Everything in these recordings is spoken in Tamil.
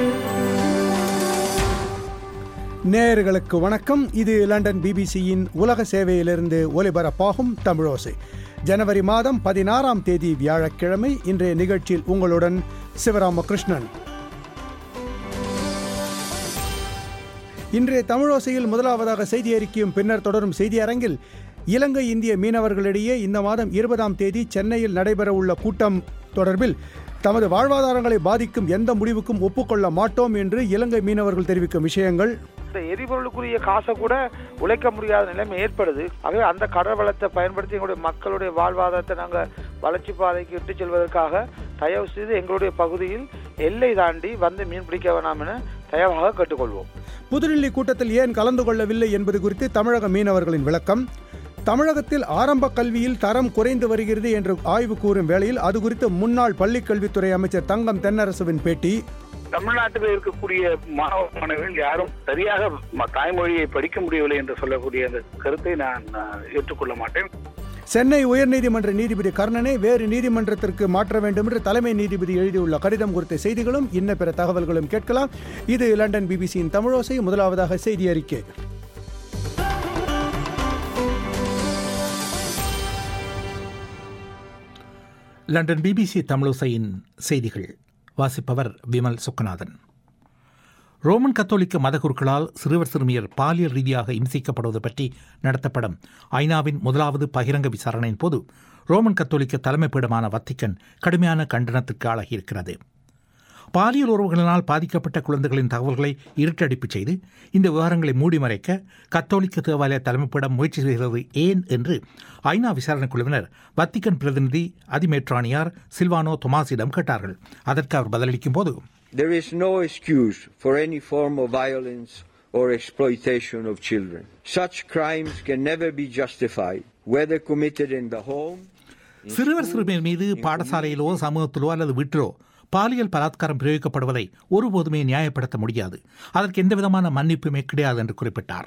நேயர்களுக்கு வணக்கம் இது லண்டன் பிபிசியின் உலக சேவையிலிருந்து ஒலிபரப்பாகும் தமிழோசை ஜனவரி மாதம் பதினாறாம் தேதி வியாழக்கிழமை இன்றைய நிகழ்ச்சியில் உங்களுடன் சிவராமகிருஷ்ணன் இன்றைய தமிழோசையில் முதலாவதாக செய்தி அறிக்கையும் பின்னர் தொடரும் செய்தி அரங்கில் இலங்கை இந்திய மீனவர்களிடையே இந்த மாதம் இருபதாம் தேதி சென்னையில் நடைபெறவுள்ள கூட்டம் தொடர்பில் தமது வாழ்வாதாரங்களை பாதிக்கும் எந்த முடிவுக்கும் ஒப்புக்கொள்ள மாட்டோம் என்று இலங்கை மீனவர்கள் தெரிவிக்கும் விஷயங்கள் இந்த எரிபொருளுக்குரிய காசை கூட உழைக்க முடியாத நிலைமை ஏற்படுது ஆகவே அந்த கடல் வளத்தை பயன்படுத்தி எங்களுடைய மக்களுடைய வாழ்வாதாரத்தை நாங்கள் வளர்ச்சி பாதைக்கு இட்டு செல்வதற்காக தயவு செய்து எங்களுடைய பகுதியில் எல்லை தாண்டி வந்து மீன் பிடிக்க வேணாம் என தயவாக கேட்டுக்கொள்வோம் புதுடில்லி கூட்டத்தில் ஏன் கலந்து கொள்ளவில்லை என்பது குறித்து தமிழக மீனவர்களின் விளக்கம் தமிழகத்தில் ஆரம்ப கல்வியில் தரம் குறைந்து வருகிறது என்று ஆய்வு கூறும் வேளையில் அது குறித்து முன்னாள் பள்ளிக்கல்வித்துறை அமைச்சர் தங்கம் தென்னரசுவின் பேட்டி தமிழ்நாட்டில் இருக்கக்கூடிய மாணவ மாணவிகள் யாரும் சரியாக ம- தாய்மொழியை படிக்க முடியவில்லை என்று சொல்லக்கூடிய அந்த கருத்தை நான் அஹ், ஏற்றுக்கொள்ள மாட்டேன் சென்னை உயர்நீதிமன்ற நீதிபதி கர்ணனை வேறு நீதிமன்றத்திற்கு மாற்ற வேண்டும் என்று தலைமை நீதிபதி எழுதியுள்ள கடிதம் குறித்த செய்திகளும் இன்ன பிற தகவல்களும் கேட்கலாம் இது லண்டன் பிபிசியின் தமிழோசை முதலாவதாக செய்தி அறிக்கை லண்டன் பிபிசி தமிழோசையின் செய்திகள் வாசிப்பவர் விமல் சுக்கநாதன் ரோமன் கத்தோலிக்க மதகுருக்களால் சிறுவர் சிறுமியர் பாலியல் ரீதியாக இம்சிக்கப்படுவது பற்றி நடத்தப்படும் ஐநாவின் முதலாவது பகிரங்க விசாரணையின் போது ரோமன் கத்தோலிக்க தலைமைப்பீடமான வத்திக்கன் கடுமையான கண்டனத்திற்கு ஆளாகியிருக்கிறது பாலியல் உறவுகளினால் பாதிக்கப்பட்ட குழந்தைகளின் தகவல்களை இருட்டடிப்பு செய்து இந்த விவகாரங்களை மூடி மறைக்க கத்தோலிக்க தேவாலய தலைமைப்பீடம் முயற்சி செய்கிறது ஏன் என்று ஐநா விசாரணை குழுவினர் வத்திக்கன் பிரதிநிதி அதிமேற்றாணியார் சில்வானோ தொமாஸிடம் கேட்டார்கள் அதற்கு அவர் பதிலளிக்கும் போது There is no excuse for any form of violence or exploitation of children. Such crimes can never be justified, whether committed in the home, சிறுவர் சிறுமியர் மீது பாடசாலையிலோ சமூகத்திலோ அல்லது வீட்டிலோ பாலியல் பலாத்காரம் பிரயோகிக்கப்படுவதை ஒருபோதுமே நியாயப்படுத்த முடியாது அதற்கு எந்தவிதமான மன்னிப்புமே கிடையாது என்று குறிப்பிட்டார்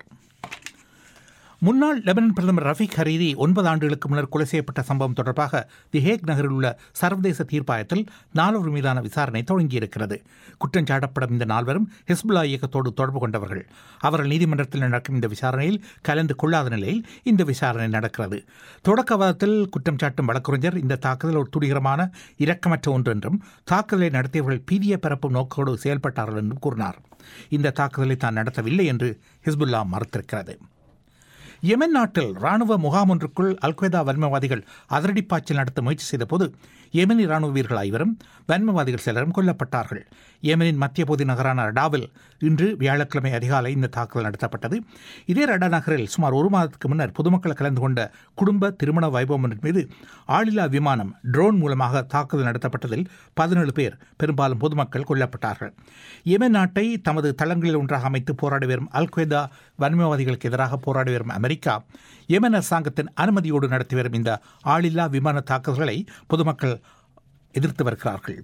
முன்னாள் லெபனன் பிரதமர் ரஃபீக் ஹரீரி ஒன்பது ஆண்டுகளுக்கு முன்னர் கொலை செய்யப்பட்ட சம்பவம் தொடர்பாக தி ஹேக் நகரில் உள்ள சர்வதேச தீர்ப்பாயத்தில் நால்வர் மீதான விசாரணை தொடங்கியிருக்கிறது குற்றம் சாட்டப்படும் இந்த நால்வரும் ஹிஸ்புல்லா இயக்கத்தோடு தொடர்பு கொண்டவர்கள் அவர்கள் நீதிமன்றத்தில் நடக்கும் இந்த விசாரணையில் கலந்து கொள்ளாத நிலையில் இந்த விசாரணை நடக்கிறது தொடக்கவாதத்தில் குற்றம் சாட்டும் வழக்கறிஞர் இந்த தாக்குதல் ஒரு துடிகரமான இரக்கமற்ற ஒன்று என்றும் தாக்குதலை நடத்தியவர்கள் பீதிய பரப்பும் நோக்கோடு செயல்பட்டார்கள் என்றும் கூறினார் இந்த தாக்குதலை தான் நடத்தவில்லை என்று ஹிஸ்புல்லா மறுத்திருக்கிறது யெமன் நாட்டில் ராணுவ முகாம் ஒன்றுக்குள் அல்கொய்தா வன்மவாதிகள் அதிரடிப்பாய்ச்சல் நடத்த முயற்சி செய்தபோது யெமனி ராணுவ வீரர்கள் ஐவரும் வன்மவாதிகள் சிலரும் கொல்லப்பட்டார்கள் யெமனின் மத்திய பகுதி நகரான ரடாவில் இன்று வியாழக்கிழமை அதிகாலை இந்த தாக்குதல் நடத்தப்பட்டது இதே ரடா நகரில் சுமார் ஒரு மாதத்துக்கு முன்னர் பொதுமக்கள் கலந்து கொண்ட குடும்ப திருமண வைபவம் ஒன்றின் மீது ஆளில்லா விமானம் ட்ரோன் மூலமாக தாக்குதல் நடத்தப்பட்டதில் பதினேழு பேர் பெரும்பாலும் பொதுமக்கள் கொல்லப்பட்டார்கள் யெமன் நாட்டை தமது தளங்களில் ஒன்றாக அமைத்து போராடி வரும் அல் கொய்தா வன்மவாதிகளுக்கு எதிராக போராடி வரும் அமெரிக்கா யெமன் அரசாங்கத்தின் அனுமதியோடு நடத்தி வரும் இந்த ஆளில்லா விமான தாக்குதல்களை பொதுமக்கள் எதிர்த்து வருகிறார்கள்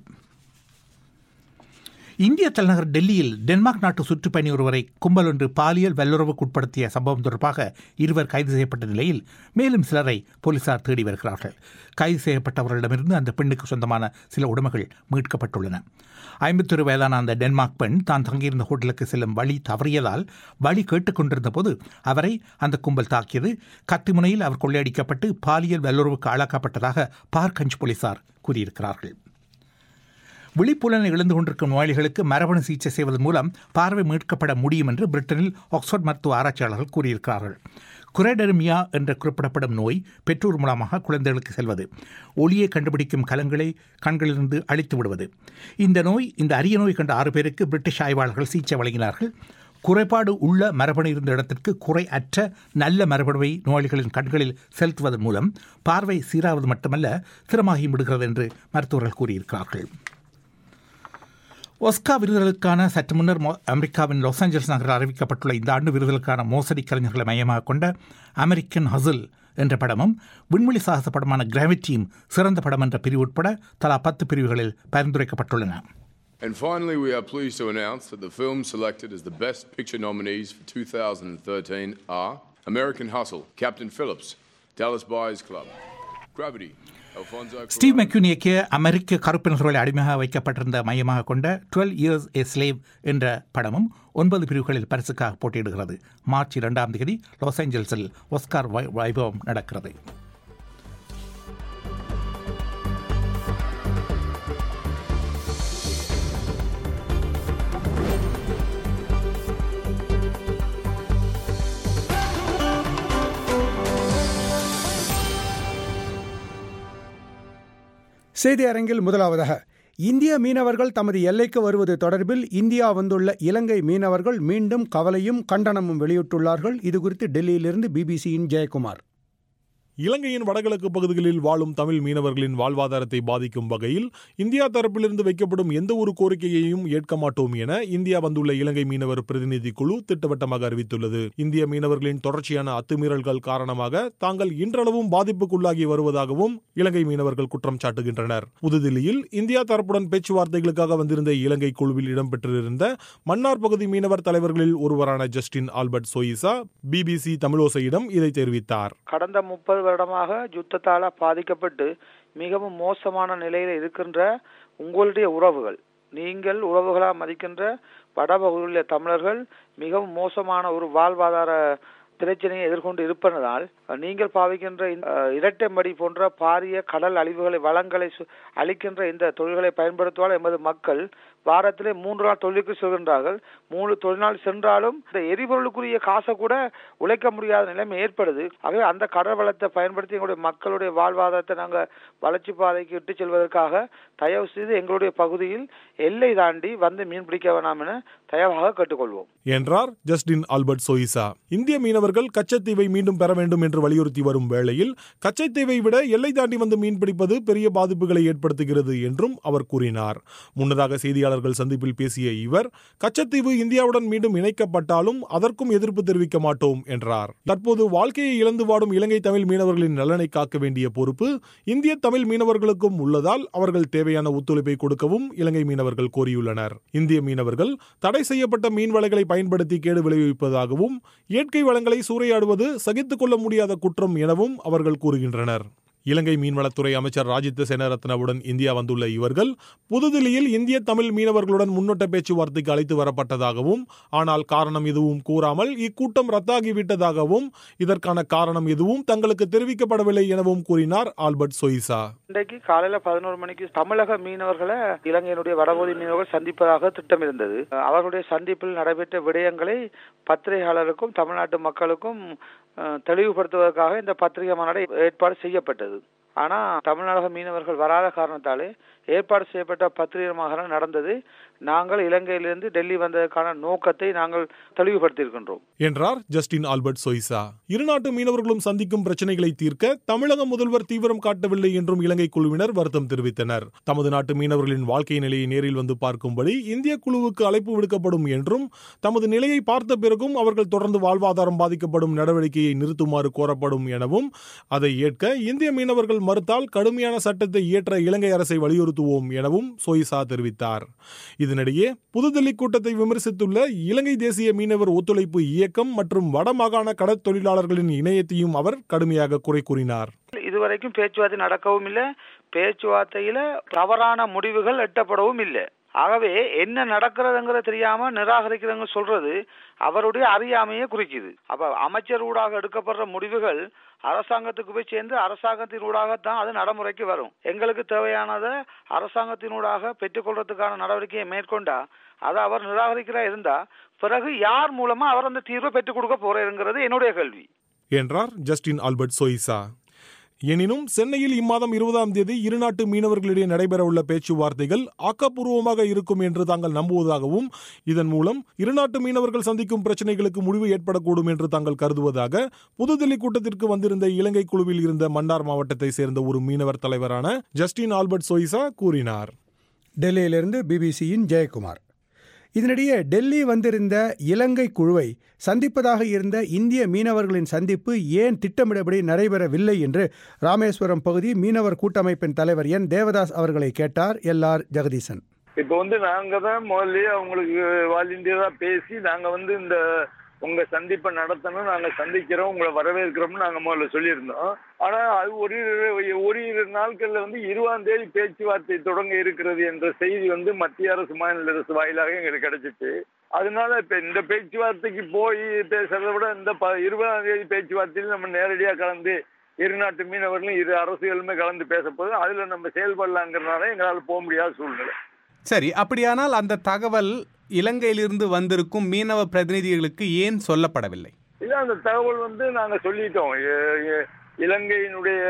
இந்திய தலைநகர் டெல்லியில் டென்மார்க் நாட்டு சுற்றுப்பயணி ஒருவரை கும்பல் ஒன்று பாலியல் வல்லுறவுக்கு உட்படுத்திய சம்பவம் தொடர்பாக இருவர் கைது செய்யப்பட்ட நிலையில் மேலும் சிலரை போலீசார் தேடி வருகிறார்கள் கைது செய்யப்பட்டவர்களிடமிருந்து அந்த பெண்ணுக்கு சொந்தமான சில உடைமைகள் மீட்கப்பட்டுள்ளன ஐம்பத்தொரு வயதான அந்த டென்மார்க் பெண் தான் தங்கியிருந்த ஹோட்டலுக்கு செல்லும் வழி தவறியதால் வழி கேட்டுக்கொண்டிருந்த போது அவரை அந்த கும்பல் தாக்கியது கத்திமுனையில் அவர் கொள்ளையடிக்கப்பட்டு பாலியல் வல்லுறவுக்கு ஆளாக்கப்பட்டதாக பார்க்கஞ்ச் போலீசார் கூறியிருக்கிறார்கள் விழிப்புலனை இழந்து கொண்டிருக்கும் நோயாளிகளுக்கு மரபணு சிகிச்சை செய்வதன் மூலம் பார்வை மீட்கப்பட முடியும் என்று பிரிட்டனில் ஆக்ஸ்போர்ட் மருத்துவ ஆராய்ச்சியாளர்கள் கூறியிருக்கிறார்கள் குரேடெர்மியா என்று குறிப்பிடப்படும் நோய் பெற்றோர் மூலமாக குழந்தைகளுக்கு செல்வது ஒளியை கண்டுபிடிக்கும் கலங்களை கண்களிலிருந்து அழித்து விடுவது இந்த நோய் இந்த அரிய நோய் கண்ட ஆறு பேருக்கு பிரிட்டிஷ் ஆய்வாளர்கள் சிகிச்சை வழங்கினார்கள் குறைபாடு உள்ள மரபணு இருந்த இடத்திற்கு குறை அற்ற நல்ல மரபணுவை நோயாளிகளின் கண்களில் செலுத்துவதன் மூலம் பார்வை சீராவது மட்டுமல்ல ஸ்திரமாகி விடுகிறது என்று மருத்துவர்கள் கூறியிருக்கிறார்கள் ஒஸ்கா விருதுகளுக்கான சற்று முன்னர் மோ- அமெரிக்காவின் லாஸ் ஏஞ்சல்ஸ் நகரில் அறிவிக்கப்பட்டுள்ள இந்த ஆண்டு விருதுகளுக்கான மோசடி கலைஞர்களை மையமாக கொண்ட அமெரிக்கன் ஹசில் என்ற படமும் விண்வெளி சாகச படமான கிராவிட்டியும் சிறந்த படம் என்ற பிரிவு உட்பட தலா பத்து பிரிவுகளில் பரிந்துரைக்கப்பட்டுள்ளன And finally, we are pleased to announce that the films selected as the Best Picture nominees for 2013 are American Hustle, Captain Phillips, Dallas Buyers Club, Gravity, Alfonso Steve McQueen இயக்கிய அமெரிக்க கருப்பினர்களை அடிமையாக வைக்கப்பட்டிருந்த மையமாக கொண்ட டுவெல் இயர்ஸ் எ ஸ்லேவ் என்ற படமும் ஒன்பது பிரிவுகளில் பரிசுக்காக போட்டியிடுகிறது மார்ச் இரண்டாம் தேதி லாஸ் ஏஞ்சல்ஸில் ஒஸ்கார் வை- வைபவம் நடக்கிறது செய்தி அரங்கில் முதலாவதாக இந்திய மீனவர்கள் தமது எல்லைக்கு வருவது தொடர்பில் இந்தியா வந்துள்ள இலங்கை மீனவர்கள் மீண்டும் கவலையும் கண்டனமும் வெளியிட்டுள்ளார்கள் இதுகுறித்து டெல்லியிலிருந்து பிபிசியின் ஜெயக்குமார் இலங்கையின் வடகிழக்கு பகுதிகளில் வாழும் தமிழ் மீனவர்களின் வாழ்வாதாரத்தை பாதிக்கும் வகையில் இந்தியா தரப்பிலிருந்து வைக்கப்படும் எந்த ஒரு கோரிக்கையையும் ஏற்க மாட்டோம் என இந்தியா வந்துள்ள இலங்கை மீனவர் பிரதிநிதி குழு திட்டவட்டமாக அறிவித்துள்ளது இந்திய மீனவர்களின் தொடர்ச்சியான அத்துமீறல்கள் காரணமாக தாங்கள் இன்றளவும் பாதிப்புக்குள்ளாகி வருவதாகவும் இலங்கை மீனவர்கள் குற்றம் சாட்டுகின்றனர் புதுதில்லியில் இந்தியா தரப்புடன் பேச்சுவார்த்தைகளுக்காக வந்திருந்த இலங்கை குழுவில் இடம்பெற்றிருந்த மன்னார் பகுதி மீனவர் தலைவர்களில் ஒருவரான ஜஸ்டின் ஆல்பர்ட் சோயிசா பிபிசி தமிழோசையிடம் இதை தெரிவித்தார் கடந்த முப்பது வருடமாக யுத்தத்தால பாதிக்கப்பட்டு மிகவும் மோசமான நிலையில் இருக்கின்ற உங்களுடைய உறவுகள் நீங்கள் உறவுகளாக மதிக்கின்ற வடபகுதியில் தமிழர்கள் மிகவும் மோசமான ஒரு வாழ்வாதார பிரச்சனையை எதிர்கொண்டு இருப்பதனால் நீங்கள் பாவிக்கின்ற இந்த, அஹ், இரட்டைமடி போன்ற பாரிய கடல் அழிவுகளை வளங்களை சு- அளிக்கின்ற இந்த தொழில்களை பயன்படுத்துவால் எமது மக்கள் வாரத்திலே மூன்று நாள் தொழிலுக்கு செல்கின்றார்கள் மூணு தொழில் சென்றாலும் இந்த எரிபொருளுக்குரிய காசை கூட உழைக்க முடியாத நிலைமை ஏற்படுது ஆகவே அந்த கடல் வளத்தை பயன்படுத்தி எங்களுடைய மக்களுடைய வாழ்வாதாரத்தை நாங்கள் வளர்ச்சி பாதைக்கு இட்டு செல்வதற்காக தயவு செய்து எங்களுடைய பகுதியில் எல்லை தாண்டி வந்து மீன் பிடிக்க வேணாம் என தயவாக கேட்டுக்கொள்வோம் என்றார் ஜஸ்டின் ஆல்பர்ட் சோயிசா இந்திய மீனவர்கள் கச்சத்தீவை மீண்டும் பெற வேண்டும் என்று வலியுறுத்தி வரும் வேளையில் கச்சத்தீவை விட எல்லை தாண்டி வந்து மீன்பிடிப்பது பெரிய பாதிப்புகளை ஏற்படுத்துகிறது என்றும் அவர் கூறினார் முன்னதாக செய்தியாளர்கள் சந்திப்பில் பேசிய இவர் கச்சத்தீவு இந்தியாவுடன் மீண்டும் இணைக்கப்பட்டாலும் அதற்கும் எதிர்ப்பு தெரிவிக்க மாட்டோம் என்றார் தற்போது வாழ்க்கையை இழந்து வாடும் இலங்கை தமிழ் மீனவர்களின் நலனை காக்க வேண்டிய பொறுப்பு இந்திய தமிழ் மீனவர்களுக்கும் உள்ளதால் அவர்கள் தேவையான ஒத்துழைப்பை கொடுக்கவும் இலங்கை மீனவர்கள் கோரியுள்ளனர் இந்திய மீனவர்கள் தடை செய்யப்பட்ட மீன் வலைகளை பயன்படுத்தி கேடு விளைவிப்பதாகவும் இயற்கை வளங்களை சூறையாடுவது சகித்துக் கொள்ள முடியாத குற்றம் எனவும் அவர்கள் கூறுகின்றனர் இலங்கை மீன்வளத்துறை அமைச்சர் ராஜித்த சேனரத்னவுடன் இந்தியா வந்துள்ள இவர்கள் புதுதில்லியில் இந்திய தமிழ் மீனவர்களுடன் முன்னோட்ட பேச்சுவார்த்தைக்கு அழைத்து வரப்பட்டதாகவும் ஆனால் காரணம் எதுவும் கூறாமல் இக்கூட்டம் ரத்தாகிவிட்டதாகவும் இதற்கான காரணம் எதுவும் தங்களுக்கு தெரிவிக்கப்படவில்லை எனவும் கூறினார் ஆல்பர்ட் சொய்சா இன்றைக்கு காலையில பதினோரு மணிக்கு தமிழக மீனவர்களை இலங்கையினுடைய வடபகுதி மீனவர்கள் சந்திப்பதாக திட்டம் இருந்தது அவர்களுடைய சந்திப்பில் நடைபெற்ற விடயங்களை பத்திரிகையாளருக்கும் தமிழ்நாட்டு மக்களுக்கும் அஹ், தெளிவுபடுத்துவதற்காக இந்த பத்திரிகை மாநாடு ஏற்பாடு செய்யப்பட்டது ஆனா தமிழக மீனவர்கள் வராத காரணத்தாலே ஏற்பாடு செய்யப்பட்ட பத்திரிகை மாநாடு நடந்தது நாங்கள் இலங்கையிலிருந்து டெல்லி வந்ததற்கான நோக்கத்தை நாங்கள் தெளிவுபடுத்தியிருக்கின்றோம் என்றார் ஜஸ்டின் ஆல்பர்ட் சொய்சா இருநாட்டு மீனவர்களும் சந்திக்கும் பிரச்சனைகளை தீர்க்க தமிழக முதல்வர் தீவிரம் காட்டவில்லை என்றும் இலங்கை குழுவினர் வருத்தம் தெரிவித்தனர் தமது நாட்டு மீனவர்களின் வாழ்க்கை நிலையை நேரில் வந்து பார்க்கும்படி இந்திய குழுவுக்கு அழைப்பு விடுக்கப்படும் என்றும் தமது நிலையை பார்த்த பிறகும் அவர்கள் தொடர்ந்து வாழ்வாதாரம் பாதிக்கப்படும் நடவடிக்கையை நிறுத்துமாறு கோரப்படும் எனவும் அதை ஏற்க இந்திய மீனவர்கள் மறுத்தால் கடுமையான சட்டத்தை இயற்ற இலங்கை அரசை வலியுறுத்துவோம் எனவும் சொய்சா தெரிவித்தார் இதனிடையே புதுதில்லி கூட்டத்தை விமர்சித்துள்ள இலங்கை தேசிய மீனவர் ஒத்துழைப்பு இயக்கம் மற்றும் வடமாகாண கடற்தொழிலாளர்களின் இணையத்தையும் அவர் கடுமையாக குறை கூறினார் இதுவரைக்கும் பேச்சுவார்த்தை நடக்கவும் இல்லை பேச்சுவார்த்தையில தவறான முடிவுகள் எட்டப்படவும் இல்லை ஆகவே என்ன நடக்கிறதுங்கிறது தெரியாம நிராகரிக்கிறவங்க சொல்றது அவருடைய அறியாமையை குறிக்குது அப்ப அமைச்சர் ஊடாக எடுக்கப்படுற முடிவுகள் அரசாங்கத்துக்கு போய் சேர்ந்து அரசாங்கத்தின் ஊடாகத்தான் அது நடைமுறைக்கு வரும் எங்களுக்கு தேவையானதை அரசாங்கத்தினூடாக பெற்றுக்கொள்றதுக்கான நடவடிக்கையை மேற்கொண்டா அதை அவர் நிராகரிக்கிறா இருந்தா பிறகு யார் மூலமா அவர் அந்த தீர்வை பெற்றுக் கொடுக்க போறேங்கிறது என்னுடைய கேள்வி என்றார் ஜஸ்டின் ஆல்பர்ட் சொய்சா எனினும் சென்னையில் இம்மாதம் இருபதாம் தேதி இருநாட்டு மீனவர்களிடையே நடைபெறவுள்ள பேச்சுவார்த்தைகள் ஆக்கப்பூர்வமாக இருக்கும் என்று தாங்கள் நம்புவதாகவும் இதன் மூலம் இருநாட்டு மீனவர்கள் சந்திக்கும் பிரச்சனைகளுக்கு முடிவு ஏற்படக்கூடும் என்று தாங்கள் கருதுவதாக புதுதில்லி கூட்டத்திற்கு வந்திருந்த இலங்கை குழுவில் இருந்த மன்னார் மாவட்டத்தை சேர்ந்த ஒரு மீனவர் தலைவரான ஜஸ்டின் ஆல்பர்ட் சொய்சா கூறினார் டெல்லியிலிருந்து பிபிசியின் ஜெயக்குமார் இதனிடையே டெல்லி வந்திருந்த இலங்கை குழுவை சந்திப்பதாக இருந்த இந்திய மீனவர்களின் சந்திப்பு ஏன் திட்டமிடப்படி நடைபெறவில்லை என்று ராமேஸ்வரம் பகுதி மீனவர் கூட்டமைப்பின் தலைவர் என் தேவதாஸ் அவர்களை கேட்டார் எல் ஆர் ஜெகதீசன் இப்போ வந்து நாங்க தான் முதல்ல அவங்களுக்கு வாலண்டியரா பேசி நாங்க வந்து இந்த உங்க சந்திப்பை நடத்தணும் நாங்க சந்திக்கிறோம் உங்களை வரவேற்கிறோம்னு நாங்க முதல்ல சொல்லியிருந்தோம் ஆனா அது ஒரு ஒரு இரு நாட்கள்ல வந்து இருபதாம் தேதி பேச்சுவார்த்தை தொடங்க இருக்கிறது என்ற செய்தி வந்து மத்திய அரசு மாநில அரசு வாயிலாக எங்களுக்கு கிடைச்சிட்டு அதனால இப்ப இந்த பேச்சுவார்த்தைக்கு போய் பேசுறதை விட இந்த ப இருபதாம் தேதி பேச்சுவார்த்தையில் நம்ம நேரடியாக கலந்து இரு நாட்டு மீனவர்களும் இரு அரசுகளுமே கலந்து பேச போது அதுல நம்ம செயல்படலாங்கிறதுனால எங்களால் போக முடியாத சூழ்நிலை சரி அப்படியானால் அந்த தகவல் இலங்கையிலிருந்து வந்திருக்கும் மீனவ பிரதிநிதிகளுக்கு ஏன் சொல்லப்படவில்லை இல்ல அந்த தகவல் வந்து நாங்க சொல்லிட்டோம் எ- எ- இலங்கையினுடைய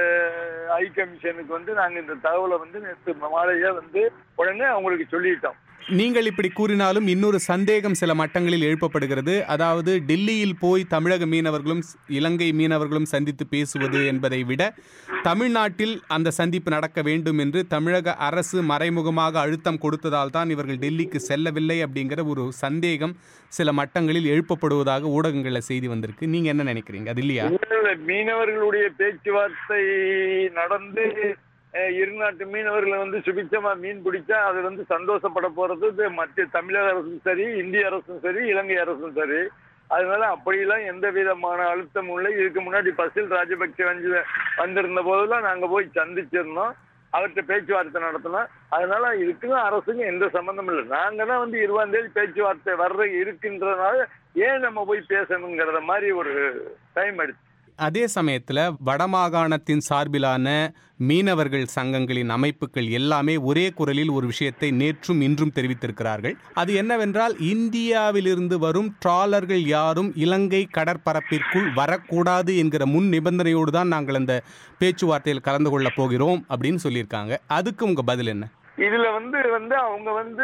ஐ கமிஷனுக்கு வந்து நாங்க இந்த தகவலை வந்து நேற்று மாலையே வந்து உடனே அவங்களுக்கு சொல்லிட்டோம் நீங்கள் இப்படி கூறினாலும் இன்னொரு சந்தேகம் சில மட்டங்களில் எழுப்பப்படுகிறது அதாவது டெல்லியில் போய் தமிழக மீனவர்களும் ஸ்- இலங்கை மீனவர்களும் சந்தித்து பேசுவது என்பதை விட தமிழ்நாட்டில் அந்த சந்திப்பு நடக்க வேண்டும் என்று தமிழக அரசு மறைமுகமாக அழுத்தம் கொடுத்ததால் தான் இவர்கள் டெல்லிக்கு செல்லவில்லை அப்படிங்கிற ஒரு சந்தேகம் சில மட்டங்களில் எழுப்பப்படுவதாக ஊடகங்களில் செய்தி வந்திருக்கு நீங்க என்ன நினைக்கிறீங்க அது இல்லையா இல்ல, மீனவர்களுடைய பேச்சுவார்த்தை நடந்து அஹ், இரு நாட்டு மீனவர்களை வந்து சுபிச்சமா மீன் பிடிச்சா அது வந்து சந்தோஷப்பட போறது இது மத்திய தமிழக அரசும் சரி இந்திய அரசும் சரி இலங்கை அரசும் சரி அதனால அப்படியெல்லாம் எந்த விதமான அழுத்தமும் இல்லை இதுக்கு முன்னாடி பசில் ராஜபக்சே வந்து வந்திருந்த போதெல்லாம் நாங்க போய் சந்திச்சிருந்தோம் அவர்கிட்ட பேச்சுவார்த்தை நடத்தினோம் அதனால இதுக்கும் அரசுக்கும் எந்த சம்பந்தமும் இல்லை நாங்க தான் வந்து இருபதாம் தேதி பேச்சுவார்த்தை வர்ற இருக்கின்றனால ஏன் நம்ம போய் பேசணுங்கிறத மாதிரி ஒரு டைம் எடுத்து அதே சமயத்தில் வடமாகாணத்தின் சார்பிலான மீனவர்கள் சங்கங்களின் அமைப்புகள் எல்லாமே ஒரே குரலில் ஒரு விஷயத்தை நேற்றும் இன்றும் தெரிவித்திருக்கிறார்கள் அது என்னவென்றால் இந்தியாவிலிருந்து வரும் ட்ராலர்கள் யாரும் இலங்கை கடற்பரப்பிற்குள் வரக்கூடாது என்கிற முன் நிபந்தனையோடு தான் நாங்கள் அந்த பேச்சுவார்த்தையில் கலந்து கொள்ளப் போகிறோம் அப்படின்னு சொல்லியிருக்காங்க அதுக்கு உங்க பதில் என்ன இதுல வந்து வந்து அவங்க வந்து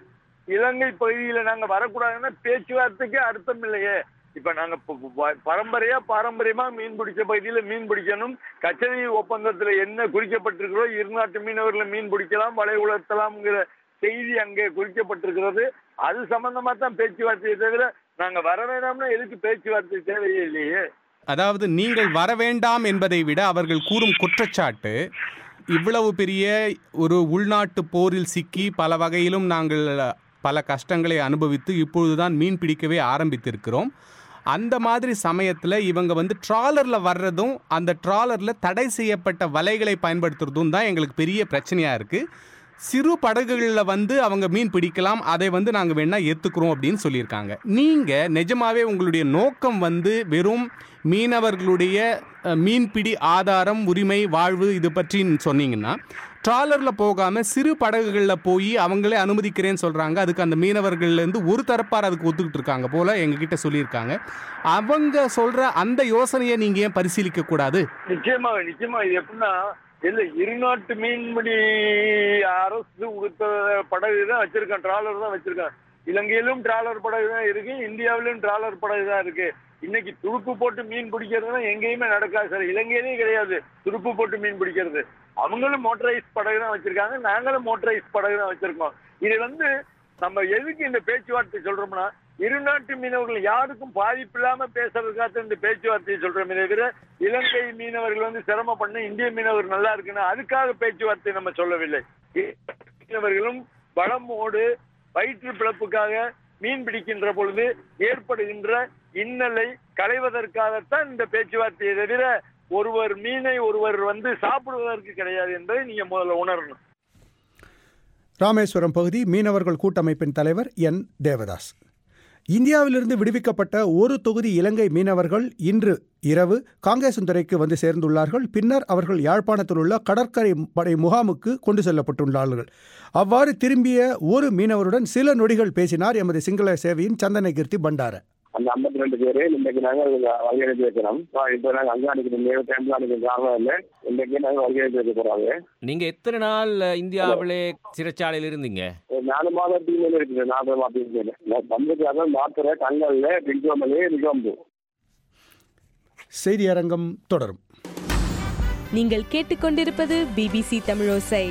இலங்கை பகுதியில நாங்க வரக்கூடாதுன்னா பேச்சுவார்த்தைக்கு அர்த்தம் இல்லையே இப்ப நாங்க ப- ப- பரம்பரையா பாரம்பரியமா மீன் பிடிச்ச பகுதியில மீன் பிடிக்கணும் கச்சேரி ஒப்பந்தத்துல என்ன குறிக்கப்பட்டிருக்கிறோ இருநாட்டு மீனவர்களை மீன் பிடிக்கலாம் வலை உலர்த்தலாம்ங்கிற செய்தி அங்கே குறிக்கப்பட்டிருக்கிறது அது சம்பந்தமா தான் பேச்சுவார்த்தையை தவிர நாங்க வர வேண்டாம்னா எதுக்கு பேச்சுவார்த்தை தேவையே இல்லையே அதாவது நீங்கள் வர வேண்டாம் என்பதை விட அவர்கள் கூறும் குற்றச்சாட்டு இவ்வளவு பெரிய ஒரு உள்நாட்டு போரில் சிக்கி பல வகையிலும் நாங்கள் பல கஷ்டங்களை அனுபவித்து இப்பொழுதுதான் மீன் பிடிக்கவே ஆரம்பித்திருக்கிறோம் அந்த மாதிரி சமயத்தில் இவங்க வந்து ட்ராலரில் வர்றதும் அந்த ட்ராலரில் தடை செய்யப்பட்ட வலைகளை பயன்படுத்துறதும் தான் எங்களுக்கு பெரிய பிரச்சனையாக இருக்குது சிறு படகுகளில் வந்து அவங்க மீன் பிடிக்கலாம் அதை வந்து நாங்கள் வேணா ஏற்றுக்கிறோம் அப்படின்னு சொல்லியிருக்காங்க நீங்கள் நிஜமாவே உங்களுடைய நோக்கம் வந்து வெறும் மீனவர்களுடைய அஹ், மீன்பிடி ஆதாரம் உரிமை வாழ்வு இது பற்றி சொன்னீங்கன்னா ட்ராலரில் போகாமல் சிறு படகுகளில் போய் அவங்களே அனுமதிக்கிறேன்னு சொல்கிறாங்க அதுக்கு அந்த மீனவர்கள்லேருந்து ஒரு தரப்பார் அதுக்கு ஒத்துக்கிட்டு இருக்காங்க போல் எங்ககிட்ட சொல்லியிருக்காங்க அவங்க சொல்கிற அந்த யோசனையை நீங்கள் ஏன் பரிசீலிக்க கூடாது நிச்சயமாக நிச்சயமா இது எப்படின்னா இல்ல இருநாட்டு மீன்பிடி அரசு கொடுத்த படகு தான் வச்சிருக்கேன் டிராலர் தான் வச்சிருக்கேன் இலங்கையிலும் டிராலர் படகு தான் இருக்கு இந்தியாவிலும் டிராலர் படகு தான் இருக்கு இன்னைக்கு துடுப்பு போட்டு மீன் பிடிக்கிறதுனா எங்கேயுமே நடக்காது சார் இலங்கையிலேயும் கிடையாது துடுப்பு போட்டு மீன் பிடிக்கிறது அவங்களும் மோட்டரைஸ் படகு தான் வச்சிருக்காங்க நாங்களும் மோட்டரைஸ் படகு தான் வச்சிருக்கோம் இது வந்து நம்ம எதுக்கு இந்த பேச்சுவார்த்தை சொல்றோம்னா இரு நாட்டு மீனவர்கள் யாருக்கும் பாதிப்பு இல்லாம பேசுறதுக்காக இந்த பேச்சுவார்த்தையை சொல்றோமே தவிர இலங்கை மீனவர்கள் வந்து சிரமப்படணும் இந்திய மீனவர் நல்லா இருக்குன்னு அதுக்காக பேச்சுவார்த்தை நம்ம சொல்லவில்லை மீனவர்களும் வளமோடு வயிற்று பிழப்புக்காக மீன் பிடிக்கின்ற பொழுது ஏற்படுகின்ற இன்னலை களைவதற்காகத்தான் இந்த பேச்சுவார்த்தையை தவிர ஒருவர் மீனை ஒருவர் வந்து சாப்பிடுவதற்கு கிடையாது என்பதை நீங்க முதல்ல உணரணும் ராமேஸ்வரம் பகுதி மீனவர்கள் கூட்டமைப்பின் தலைவர் என் தேவதாஸ் இந்தியாவிலிருந்து விடுவிக்கப்பட்ட ஒரு தொகுதி இலங்கை மீனவர்கள் இன்று இரவு காங்கேசந்துறைக்கு வந்து சேர்ந்துள்ளார்கள் பின்னர் அவர்கள் யாழ்ப்பாணத்தில் உள்ள கடற்கரை படை முகாமுக்கு கொண்டு செல்லப்பட்டுள்ளார்கள் அவ்வாறு திரும்பிய ஒரு மீனவருடன் சில நொடிகள் பேசினார் எமது சிங்கள சேவையின் சந்தனகீர்த்தி பண்டார அந்த ஐம்பத்தி ரெண்டு பேரு இன்னைக்கு நாங்க வருகை அனுப்பி வைக்கிறோம் இப்போ நாங்க அங்க அனுப்பிக்கிறோம் நேரு டைம்ல அனுப்பி காரணம் இல்லை இன்னைக்கு நாங்க வருகை அனுப்பி வைக்க போறாங்க நீங்க எத்தனை நாள் இந்தியாவிலே சிறைச்சாலையில் இருந்தீங்க ஒரு நாலு மாதத்துக்கு மேல இருக்குது நாலு மாதத்துக்கு மேல நான் வந்ததுக்காக மாத்திரை கங்கல்ல பிஞ்சோமலே நிகழ்ந்து செய்தியரங்கம் தொடரும் நீங்கள் கேட்டுக்கொண்டிருப்பது பிபிசி தமிழோசை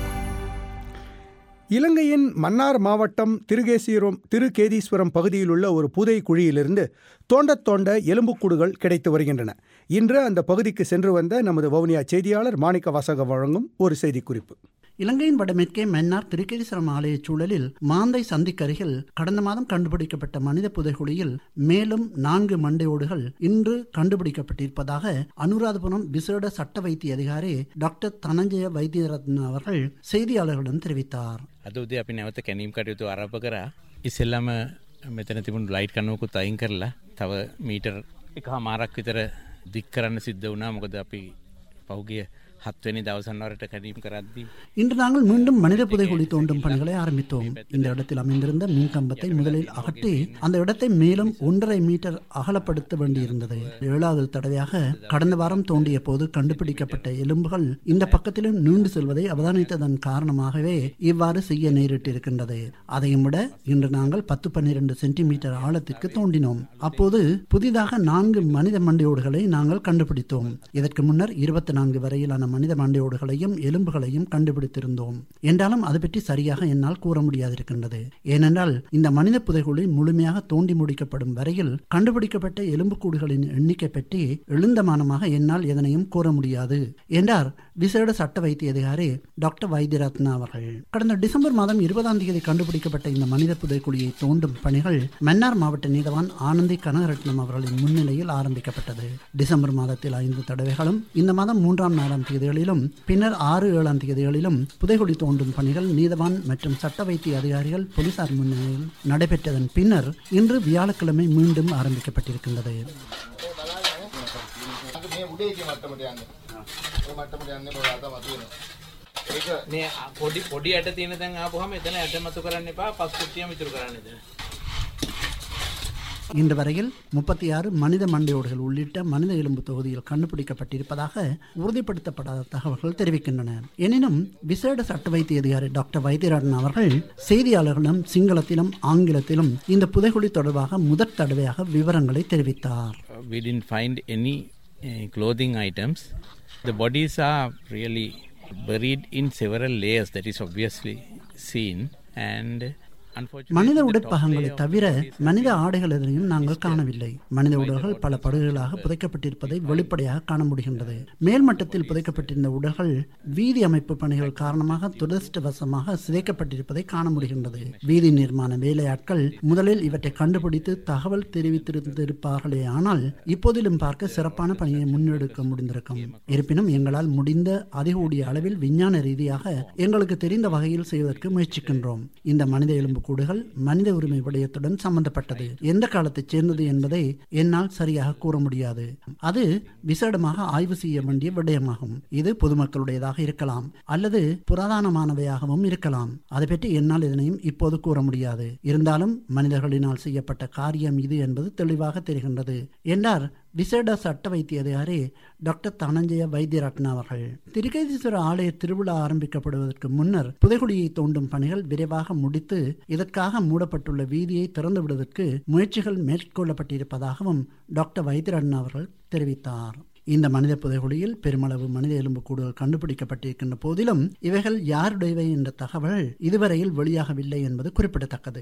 இலங்கையின் மன்னார் மாவட்டம் திருகேசீரம் திருகேதீஸ்வரம் பகுதியில் உள்ள ஒரு புதை குழியிலிருந்து தோண்டத் தோண்ட எலும்புக்கூடுகள் கிடைத்து வருகின்றன இன்று அந்த பகுதிக்கு சென்று வந்த நமது வவுனியா செய்தியாளர் மாணிக்க வாசக வழங்கும் ஒரு செய்திக்குறிப்பு இலங்கையின் வடமேற்கே மன்னார் திருக்கேதீஸ்வரம் ஆலய சூழலில் மாந்தை சந்திக்கருகில் கடந்த மாதம் கண்டுபிடிக்கப்பட்ட மனித புதைகுழியில் மேலும் நான்கு மண்டையோடுகள் இன்று கண்டுபிடிக்கப்பட்டிருப்பதாக அனுராதபுரம் விசேட சட்ட வைத்திய அதிகாரி டாக்டர் தனஞ்சய வைத்தியரத்ன அவர்கள் செய்தியாளர்களிடம் தெரிவித்தார் අද උදේ අපි නැවත කැනීම් කටයුතු ආරම්භ කරා ඉස්සෙල්ලම මෙතන තිබුණු ලයිට් කනුවකුත් අයින් කරලා තව මීටර් එක හමාරක් විතර දික් කරන්න සිද්ධ වුණා මොකද අපි පහුගිය හත්වනි දවසන්වරට කැනීම් කරද්දී இன்று நாங்கள் மீண்டும் மனித புதைகுழி தோண்டும் பணிகளை ஆரம்பித்தோம் இந்த இடத்தில் அமைந்திருந்த மின் கம்பத்தை முதலில் அகற்றி அந்த இடத்தை மேலும் ஒன்றரை மீட்டர் அகலப்படுத்த வேண்டியிருந்தது ஏழாவது தடவையாக கடந்த வாரம் தோண்டிய போது கண்டுபிடிக்கப்பட்ட எலும்புகள் இந்த பக்கத்திலும் நீண்டு செல்வதை அவதானித்ததன் காரணமாகவே இவ்வாறு செய்ய நேரிட்டிருக்கின்றது அதையும் விட இன்று நாங்கள் பத்து பன்னிரண்டு சென்டிமீட்டர் ஆழத்திற்கு தோண்டினோம் அப்போது புதிதாக நான்கு மனித மண்டையோடுகளை நாங்கள் கண்டுபிடித்தோம் இதற்கு முன்னர் இருபத்தி நான்கு வரையிலான மனித மண்டையோடுகளையும் எலும்புகளையும் கண்டுபிடித்திருந்தோம் என்றாலும் அது பற்றி சரியாக என்னால் கூற முடியாதிருக்கின்றது ஏனென்றால் இந்த மனித புதைகுழி முழுமையாக தோண்டி முடிக்கப்படும் வரையில் கண்டுபிடிக்கப்பட்ட எலும்புக்கூடுகளின் எண்ணிக்கை பற்றி எழுந்தமானமாக என்னால் எதனையும் கூற முடியாது என்றார் விசேட சட்ட வைத்திய அதிகாரி டாக்டர் வைத்தியரத்னா அவர்கள் கடந்த டிசம்பர் மாதம் இருபதாம் தேதி கண்டுபிடிக்கப்பட்ட இந்த மனித புதைக்குழியை தோண்டும் பணிகள் மன்னார் மாவட்ட நீதவான் ஆனந்தி கனகரட்னம் அவர்களின் முன்னிலையில் ஆரம்பிக்கப்பட்டது டிசம்பர் மாதத்தில் ஐந்து தடவைகளும் இந்த மாதம் மூன்றாம் நாலாம் தேதிகளிலும் பின்னர் ஆறு ஏழாம் தேதிகளிலும் புதைகுழி தோண்டும் பணிகள் நீதவான் மற்றும் சட்ட வைத்திய அதிகாரிகள் போலீசார் முன்னிலையில் நடைபெற்றதன் பின்னர் இன்று வியாழக்கிழமை மீண்டும் ஆரம்பிக்கப்பட்டிருக்கின்றது මේ පොඩි පොඩි ඇට තියෙන තැන් ආපුහම එතන ඇට මතු කරන්න එපා පස් කුට්ටියම ඉතුරු කරන්න එතන. இன்று வரையில் முப்பத்தி ஆறு மனித மண்டையோடுகள் உள்ளிட்ட மனித எலும்பு தொகுதியில் கண்டுபிடிக்கப்பட்டிருப்பதாக உறுதிப்படுத்தப்படாத தகவல்கள் தெரிவிக்கின்றன எனினும் விசேட சட்ட வைத்திய அதிகாரி டாக்டர் வைத்தியராஜன் அவர்கள் செய்தியாளர்களிடம் சிங்களத்திலும் ஆங்கிலத்திலும் இந்த புதைகுழி தொடர்பாக முதற் தடவையாக விவரங்களை தெரிவித்தார் We didn't find any uh, clothing items. The bodies are really buried in several layers that is obviously seen and மனித உடற்பகங்களை தவிர மனித ஆடைகள் எதனையும் நாங்கள் காணவில்லை மனித உடல்கள் பல படுகுகளாக புதைக்கப்பட்டிருப்பதை வெளிப்படையாக காண முடிகின்றது மேல்மட்டத்தில் புதைக்கப்பட்டிருந்த உடல்கள் வீதி அமைப்பு பணிகள் காரணமாக துரதிருஷ்டவசமாக சிதைக்கப்பட்டிருப்பதை காண முடிகின்றது வீதி நிர்மாண வேலையாட்கள் முதலில் இவற்றை கண்டுபிடித்து தகவல் தெரிவித்திருந்திருப்பார்களே ஆனால் இப்போதிலும் பார்க்க சிறப்பான பணியை முன்னெடுக்க முடிந்திருக்கும் இருப்பினும் எங்களால் முடிந்த அதிகூடிய அளவில் விஞ்ஞான ரீதியாக எங்களுக்கு தெரிந்த வகையில் செய்வதற்கு முயற்சிக்கின்றோம் இந்த மனித எலும்பு கூடுகள் மனித உரிமை விடயத்துடன் சம்பந்தப்பட்டது எந்த காலத்தைச் சேர்ந்தது என்பதை என்னால் சரியாக கூற முடியாது அது விசேடமாக ஆய்வு செய்ய வேண்டிய விடயமாகும் இது பொதுமக்களுடையதாக இருக்கலாம் அல்லது புராதனமானவையாகவும் இருக்கலாம் அதை பற்றி என்னால் இதனையும் இப்போது கூற முடியாது இருந்தாலும் மனிதர்களினால் செய்யப்பட்ட காரியம் இது என்பது தெளிவாக தெரிகின்றது என்றார் விசேட சட்ட வைத்திய அதிகாரி டாக்டர் தனஞ்சய வைத்தியரட்னா அவர்கள் திருக்கேதீஸ்வர ஆலய திருவிழா ஆரம்பிக்கப்படுவதற்கு முன்னர் புதைகுழியை தோண்டும் பணிகள் விரைவாக முடித்து இதற்காக மூடப்பட்டுள்ள வீதியை திறந்து விடுவதற்கு முயற்சிகள் மேற்கொள்ளப்பட்டிருப்பதாகவும் டாக்டர் வைத்தியரட்னா அவர்கள் தெரிவித்தார் இந்த மனித புதைகுழியில் பெருமளவு மனித எலும்பு கூடுகள் கண்டுபிடிக்கப்பட்டிருக்கின்ற போதிலும் இவைகள் யாருடையவை என்ற தகவல் இதுவரையில் வெளியாகவில்லை என்பது குறிப்பிடத்தக்கது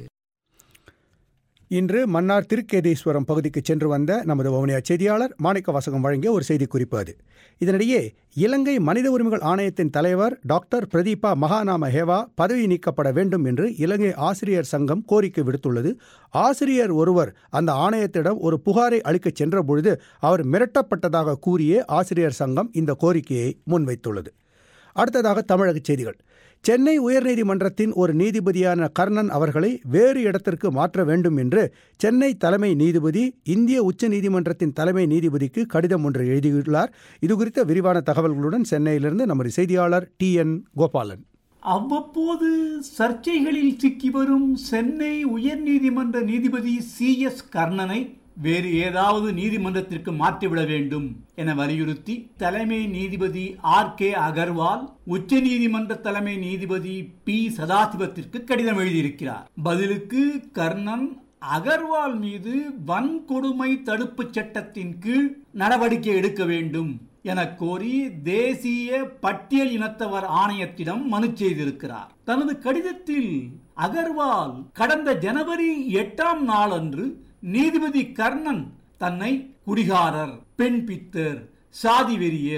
இன்று மன்னார் திருக்கேதீஸ்வரம் பகுதிக்கு சென்று வந்த நமது வவுனியா செய்தியாளர் மாணிக்க வாசகம் வழங்கிய ஒரு செய்தி குறிப்பு அது இதனிடையே இலங்கை மனித உரிமைகள் ஆணையத்தின் தலைவர் டாக்டர் பிரதீபா மகாநாம ஹேவா பதவி நீக்கப்பட வேண்டும் என்று இலங்கை ஆசிரியர் சங்கம் கோரிக்கை விடுத்துள்ளது ஆசிரியர் ஒருவர் அந்த ஆணையத்திடம் ஒரு புகாரை அளிக்கச் சென்றபொழுது அவர் மிரட்டப்பட்டதாக கூறியே ஆசிரியர் சங்கம் இந்த கோரிக்கையை முன்வைத்துள்ளது அடுத்ததாக தமிழக செய்திகள் சென்னை உயர்நீதிமன்றத்தின் ஒரு நீதிபதியான கர்ணன் அவர்களை வேறு இடத்திற்கு மாற்ற வேண்டும் என்று சென்னை தலைமை நீதிபதி இந்திய உச்ச நீதிமன்றத்தின் தலைமை நீதிபதிக்கு கடிதம் ஒன்று எழுதியுள்ளார் இதுகுறித்த விரிவான தகவல்களுடன் சென்னையிலிருந்து நமது செய்தியாளர் டி என் கோபாலன் அவ்வப்போது சர்ச்சைகளில் சிக்கி வரும் சென்னை உயர்நீதிமன்ற நீதிபதி சி எஸ் கர்ணனை வேறு ஏதாவது நீதிமன்றத்திற்கு மாற்றிவிட வேண்டும் என வலியுறுத்தி தலைமை நீதிபதி ஆர் கே அகர்வால் உச்ச நீதிமன்ற தலைமை நீதிபதி பி சதாசிவத்திற்கு கடிதம் எழுதியிருக்கிறார் பதிலுக்கு கர்ணன் அகர்வால் மீது வன்கொடுமை தடுப்பு சட்டத்தின் கீழ் நடவடிக்கை எடுக்க வேண்டும் என கோரி தேசிய பட்டியல் இனத்தவர் ஆணையத்திடம் மனு செய்திருக்கிறார் தனது கடிதத்தில் அகர்வால் கடந்த ஜனவரி எட்டாம் நாளன்று நீதிபதி கர்ணன் தன்னை குடிகாரர் பெண் பித்தர் சாதி வெறியர்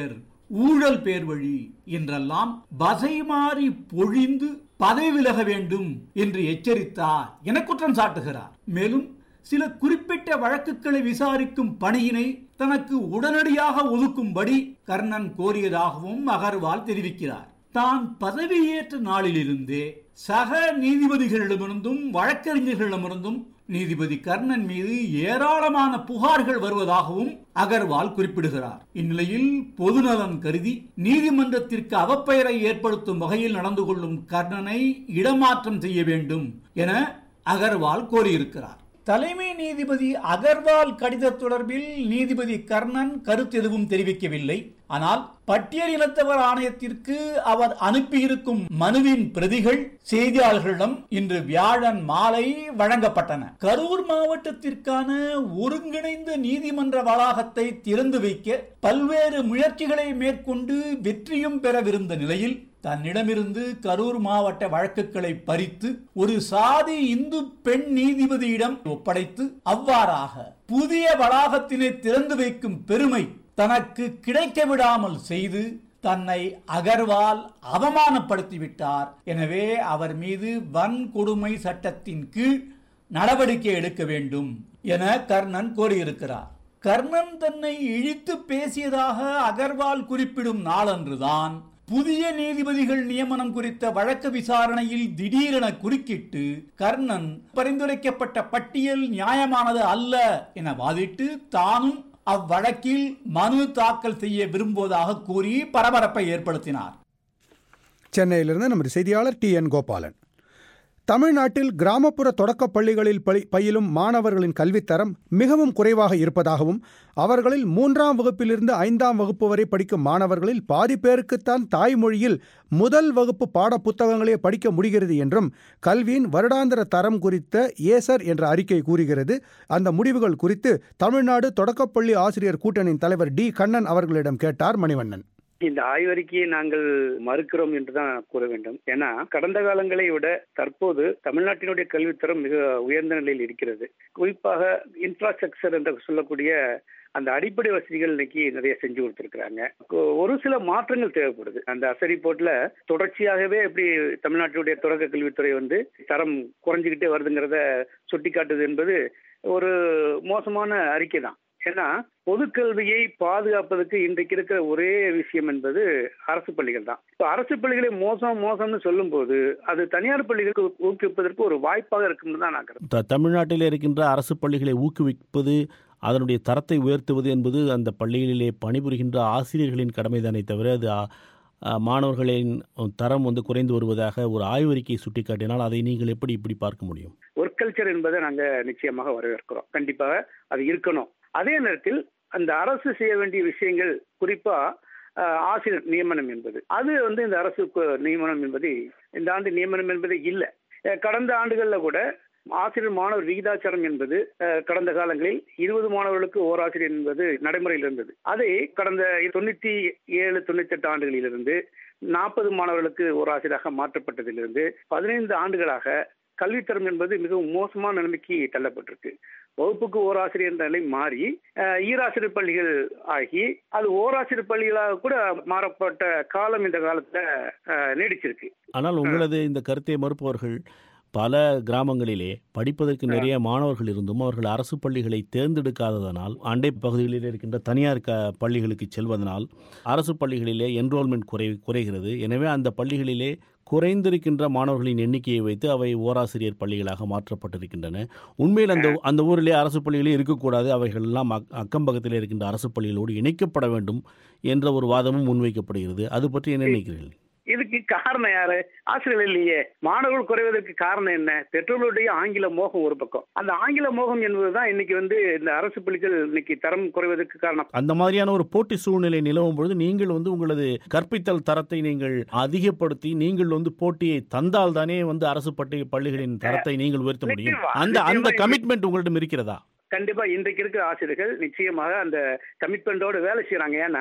ஊழல் பேர் வழி என்றெல்லாம் பசை மாறி பொழிந்து பதவி விலக வேண்டும் என்று எச்சரித்தார் என குற்றம் சாட்டுகிறார் மேலும் சில குறிப்பிட்ட வழக்குகளை விசாரிக்கும் பணியினை தனக்கு உடனடியாக ஒதுக்கும்படி கர்ணன் கோரியதாகவும் அகர்வால் தெரிவிக்கிறார் தான் பதவியேற்ற நாளிலிருந்தே சக நீதிபதிகளிடமிருந்தும் வழக்கறிஞர்களிடமிருந்தும் நீதிபதி கர்ணன் மீது ஏராளமான புகார்கள் வருவதாகவும் அகர்வால் குறிப்பிடுகிறார் இந்நிலையில் பொதுநலன் கருதி நீதிமன்றத்திற்கு அவப்பெயரை ஏற்படுத்தும் வகையில் நடந்து கொள்ளும் கர்ணனை இடமாற்றம் செய்ய வேண்டும் என அகர்வால் கோரியிருக்கிறார் தலைமை நீதிபதி அகர்வால் கடித தொடர்பில் நீதிபதி கர்ணன் கருத்து எதுவும் தெரிவிக்கவில்லை ஆனால் பட்டியல் இனத்தவர் ஆணையத்திற்கு அவர் அனுப்பியிருக்கும் மனுவின் பிரதிகள் செய்தியாளர்களிடம் இன்று வியாழன் மாலை வழங்கப்பட்டன கரூர் மாவட்டத்திற்கான ஒருங்கிணைந்த நீதிமன்ற வளாகத்தை திறந்து வைக்க பல்வேறு முயற்சிகளை மேற்கொண்டு வெற்றியும் பெறவிருந்த நிலையில் தன்னிடமிருந்து கரூர் மாவட்ட வழக்குகளை பறித்து ஒரு சாதி இந்து பெண் நீதிபதியிடம் ஒப்படைத்து அவ்வாறாக புதிய வளாகத்தினை திறந்து வைக்கும் பெருமை தனக்கு கிடைக்க விடாமல் செய்து தன்னை அகர்வால் அவமானப்படுத்திவிட்டார் எனவே அவர் மீது வன்கொடுமை சட்டத்தின் கீழ் நடவடிக்கை எடுக்க வேண்டும் என கர்ணன் கோரியிருக்கிறார் கர்ணன் தன்னை இழித்து பேசியதாக அகர்வால் குறிப்பிடும் நாளன்றுதான் புதிய நீதிபதிகள் நியமனம் குறித்த வழக்கு விசாரணையில் திடீரென குறுக்கிட்டு கர்ணன் பரிந்துரைக்கப்பட்ட பட்டியல் நியாயமானது அல்ல என வாதிட்டு தானும் அவ்வழக்கில் மனு தாக்கல் செய்ய விரும்புவதாக கூறி பரபரப்பை ஏற்படுத்தினார் சென்னையிலிருந்து நமது செய்தியாளர் டி என் கோபாலன் தமிழ்நாட்டில் கிராமப்புற தொடக்கப் பள்ளிகளில் பள்ளி பயிலும் மாணவர்களின் கல்வித்தரம் மிகவும் குறைவாக இருப்பதாகவும் அவர்களில் மூன்றாம் வகுப்பிலிருந்து ஐந்தாம் வகுப்பு வரை படிக்கும் மாணவர்களில் பாதி பேருக்குத்தான் தாய்மொழியில் முதல் வகுப்பு பாட புத்தகங்களே படிக்க முடிகிறது என்றும் கல்வியின் வருடாந்திர தரம் குறித்த ஏசர் என்ற அறிக்கை கூறுகிறது அந்த முடிவுகள் குறித்து தமிழ்நாடு தொடக்கப்பள்ளி ஆசிரியர் கூட்டணியின் தலைவர் டி கண்ணன் அவர்களிடம் கேட்டார் மணிவண்ணன் இந்த ஆய்வறிக்கையை நாங்கள் மறுக்கிறோம் என்றுதான் கூற வேண்டும் ஏன்னா கடந்த காலங்களை விட தற்போது தமிழ்நாட்டினுடைய கல்வித்தரம் மிக உயர்ந்த நிலையில் இருக்கிறது குறிப்பாக இன்ஃப்ராஸ்ட்ரக்சர் என்று சொல்லக்கூடிய அந்த அடிப்படை வசதிகள் இன்னைக்கு நிறைய செஞ்சு கொடுத்துருக்காங்க ஒரு சில மாற்றங்கள் தேவைப்படுது அந்த அசரி போர்ட்ல தொடர்ச்சியாகவே எப்படி தமிழ்நாட்டினுடைய தொடக்க கல்வித்துறை வந்து தரம் குறைஞ்சிக்கிட்டே வருதுங்கிறத சுட்டி காட்டுது என்பது ஒரு மோசமான அறிக்கை தான் ஏன்னா பொதுக்கல்வியை பாதுகாப்பதற்கு இன்றைக்கு இருக்கிற ஒரே விஷயம் என்பது அரசு பள்ளிகள் தான் இப்போ அரசு பள்ளிகளை மோசம் மோசம்னு சொல்லும்போது அது தனியார் பள்ளிகளுக்கு ஊக்குவிப்பதற்கு ஒரு வாய்ப்பாக இருக்கும்னு தான் நான் த- தமிழ்நாட்டில் இருக்கின்ற அரசு பள்ளிகளை ஊக்குவிப்பது அதனுடைய தரத்தை உயர்த்துவது என்பது அந்த பள்ளிகளிலே பணிபுரிகின்ற ஆசிரியர்களின் கடமைதானே தவிர அது ஆ, ஆ, மாணவர்களின் தரம் வந்து குறைந்து வருவதாக ஒரு ஆய்வறிக்கையை சுட்டிக்காட்டினால் அதை நீங்கள் எப்படி இப்படி பார்க்க முடியும் ஒர்க் கல்ச்சர் என்பதை நாங்க நிச்சயமாக வரவேற்கிறோம் கண்டிப்பாக அது இருக்கணும் அதே நேரத்தில் அந்த அரசு செய்ய வேண்டிய விஷயங்கள் குறிப்பா அஹ், ஆசிரியர் நியமனம் என்பது அது வந்து இந்த அரசு கு- நியமனம் என்பது இந்த ஆண்டு நியமனம் என்பது இல்லை அஹ், கடந்த ஆண்டுகள்ல கூட ஆசிரியர் மாணவர் விகிதாச்சாரம் என்பது அஹ், கடந்த காலங்களில் இருபது மாணவர்களுக்கு ஓர் ஆசிரியர் என்பது நடைமுறையில் இருந்தது அதை கடந்த தொண்ணூத்தி ஏழு தொண்ணூத்தி எட்டு ஆண்டுகளிலிருந்து நாற்பது மாணவர்களுக்கு ஓர் ஆசிரியராக மாற்றப்பட்டதிலிருந்து பதினைந்து ஆண்டுகளாக கல்வித்தரம் என்பது மிகவும் மோசமான நிலைமைக்கு தள்ளப்பட்டிருக்கு வகுப்புக்கு ஓராசிரியர் என்ற நிலை மாறி அஹ், ஈராசிரியர் பள்ளிகள் ஆகி அது ஓராசிரியர் பள்ளிகளாக கூட மாறப்பட்ட காலம் இந்த காலத்துல அஹ், நீடிச்சிருக்கு ஆனால் உங்களது இந்த கருத்தை மறுப்பவர்கள் பல கிராமங்களிலே படிப்பதற்கு நிறைய மாணவர்கள் இருந்தும் அவர்கள் அரசு பள்ளிகளை தேர்ந்தெடுக்காததனால் அண்டை பகுதிகளில் இருக்கின்ற தனியார் க பள்ளிகளுக்கு செல்வதனால் அரசு பள்ளிகளிலே என்ரோல்மெண்ட் குறை குறைகிறது எனவே அந்த பள்ளிகளிலே குறைந்திருக்கின்ற மாணவர்களின் எண்ணிக்கையை வைத்து அவை ஓராசிரியர் பள்ளிகளாக மாற்றப்பட்டிருக்கின்றன உண்மையில் அந்த அந்த ஊரிலே அரசு பள்ளிகளே இருக்கக்கூடாது அவைகள் எல்லாம் அக்- அக்கம் பக்கத்தில் இருக்கின்ற அரசு பள்ளிகளோடு இணைக்கப்பட வேண்டும் என்ற ஒரு வாதமும் முன்வைக்கப்படுகிறது அது பற்றி என்ன நினைக்கிறீர்கள் இதுக்கு காரணம் யாரு ஆசிரியர்கள் இல்லையே மாணவர்கள் குறைவதற்கு காரணம் என்ன பெற்றோர்களுடைய ஆங்கில மோகம் ஒரு பக்கம் அந்த ஆங்கில மோகம் என்பதுதான் இன்னைக்கு வந்து இந்த அரசு பள்ளிகள் இன்னைக்கு தரம் குறைவதற்கு காரணம் அந்த மாதிரியான ஒரு போட்டி சூழ்நிலை நிலவும் பொழுது நீங்கள் வந்து உங்களது கற்பித்தல் தரத்தை நீங்கள் அதிகப்படுத்தி நீங்கள் வந்து போட்டியை தந்தால் தானே வந்து அரசு பட்டி பள்ளிகளின் தரத்தை நீங்கள் உயர்த்த முடியும் நிச்சயமா, அந்த அந்த நிச்சயமா. கமிட்மெண்ட் உங்களிடம் இருக்கிறதா கண்டிப்பா இன்றைக்கு இருக்கிற ஆசிரியர்கள் நிச்சயமாக அந்த கமிட்மெண்டோட வேலை செய்யறாங்க ஏன்னா